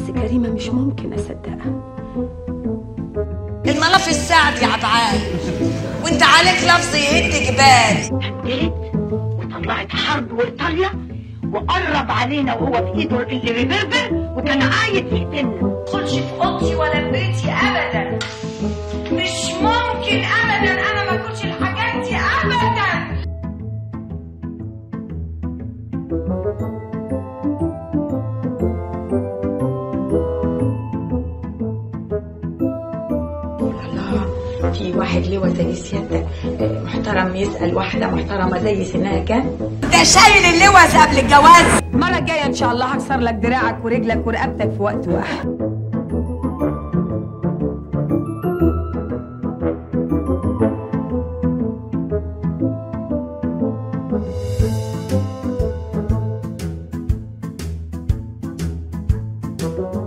بس كريمة مش ممكن أصدقها الملف السعد يا عبعال وانت عليك لفظ يهد جبال هديت وطلعت حرب وايطاليا وقرب علينا وهو في ايده اللي ريفربر وكان عايد يقتلنا تدخلش في اوضتي ولا بيتي ابدا مش ممكن ابدا انا ما اكلش الحاجات دي ابدا الله في واحد لواء زي سيادتك آه، محترم يسأل واحدة محترمة زي سنها كام ده شايل اللوز قبل الجواز المرة الجاية إن شاء الله هكسر لك دراعك ورجلك ورقبتك في وقت واحد Thank